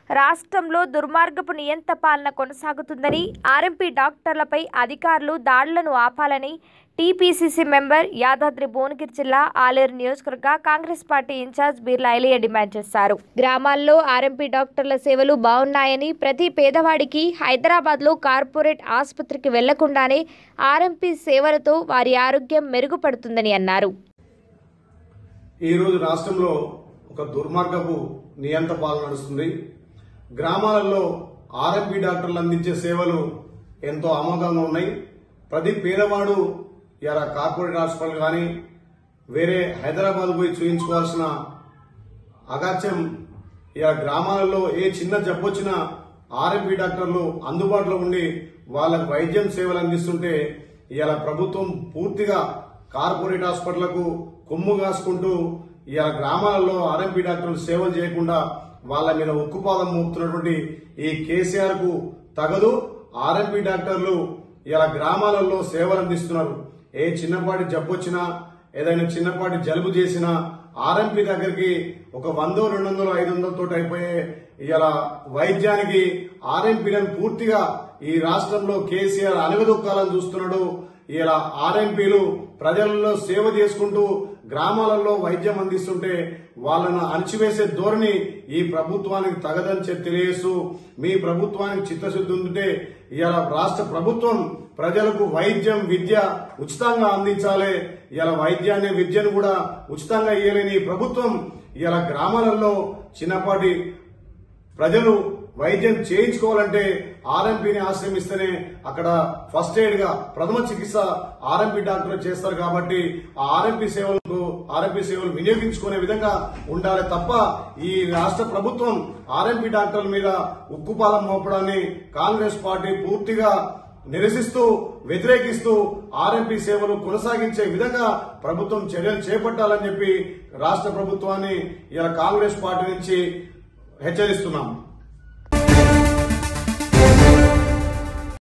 రాష్ట్రంలో దుర్మార్గపు నియంత పాలన కొనసాగుతుందని ఆర్ఎంపీ డాక్టర్లపై అధికారులు దాడులను ఆపాలని టీపీసీసీ మెంబర్ యాదాద్రి భువనగిరి జిల్లా ఆలేరు నియోజకవర్గ Congress party in-charge Beerla Ailaiah demand చేశారు గ్రామాల్లో ఆర్ఎంపీ డాక్టర్ల సేవలు బాగున్నాయని ప్రతి పేదవాడికి హైదరాబాద్లో కార్పొరేట్ ఆసుపత్రికి వెళ్లకుండానే ఆర్ఎంపీ సేవలతో వారి ఆరోగ్యం మెరుగుపడుతుందని అన్నారు ఈ రోజు రాష్ట్రంలో ఒక దుర్మార్గపు నియంత పాలన నడుస్తుంది గ్రామాలలో ఆర్ఎంపీ డాక్టర్లు అందించే సేవలు ఎంతో అమోఘంగా ఉన్నాయి ప్రతి పేదవాడు ఇలా కార్పొరేట్ హాస్పిటల్ కానీ వేరే హైదరాబాద్ పోయి చూయించుకోవాల్సిన అగాత్యం ఇలా గ్రామాలలో ఏ చిన్న జబ్బు వచ్చినా ఆర్ఎంపీ డాక్టర్లు అందుబాటులో ఉండి వాళ్ళకు వైద్యం సేవలు అందిస్తుంటే ఇలా ప్రభుత్వం పూర్తిగా కార్పొరేట్ హాస్పిటళ్లకు కొమ్ము కాసుకుంటూ ఇలా గ్రామాలలో ఆర్ఎంపీ డాక్టర్లు సేవలు చేయకుండా వాళ్ళ మీద ఉక్కుపాదం మోపుతున్నటువంటి ఈ కేసీఆర్ కు తగదు ఆర్ఎంపీ డాక్టర్లు ఇలా గ్రామాలలో సేవలు అందిస్తున్నారు ఏ చిన్నపాటి జబ్బు వచ్చినా ఏదైనా చిన్నపాటి జలుబు చేసినా ఆర్ఎంపీ దగ్గరికి ఒక వందో రెండు వందలు ఐదు వందల తోటి అయిపోయే ఇలా వైద్యానికి ఆర్ఎంపీలను పూర్తిగా ఈ రాష్ట్రంలో కేసీఆర్ అణగదొక్కాలని చూస్తున్నాడు ఇలా ఆర్ఎంపీలు ప్రజలలో సేవ చేసుకుంటూ గ్రామాలలో వైద్యం అందిస్తుంటే వాళ్ళను అణచివేసే ధోరణి ఈ ప్రభుత్వానికి తగదని చెప్పి తెలియజేస్తూ మీ ప్రభుత్వానికి చిత్తశుద్ధి ఉంటే ఇలా రాష్ట్ర ప్రభుత్వం ప్రజలకు వైద్యం విద్య ఉచితంగా అందించాలి ఇలా వైద్యాన్ని విద్యను కూడా ఉచితంగా ఇవ్వలేని ఈ ప్రభుత్వం ఇలా గ్రామాలలో చిన్నపాటి ప్రజలు వైద్యం చేయించుకోవాలంటే ఆర్ఎంపీని ఆశ్రమిస్తేనే అక్కడ ఫస్ట్ ఎయిడ్ గా ప్రథమ చికిత్స ఆర్ఎంపీ డాక్టర్లు చేస్తారు కాబట్టి ఆ ఆర్ఎంపీ సేవలకు ఆర్ఎంపీ సేవలు వినియోగించుకునే విధంగా ఉండాలి తప్ప ఈ రాష్ట్ర ప్రభుత్వం ఆర్ఎంపీ డాక్టర్ల మీద ఉక్కుపాదం మోపడాన్ని కాంగ్రెస్ పార్టీ పూర్తిగా నిరసిస్తూ వ్యతిరేకిస్తూ ఆర్ఎంపీ సేవలు కొనసాగించే విధంగా ప్రభుత్వం చర్యలు చేపట్టాలని చెప్పి రాష్ట్ర ప్రభుత్వాన్ని ఇలా కాంగ్రెస్ పార్టీ నుంచి హెచ్చరిస్తున్నాం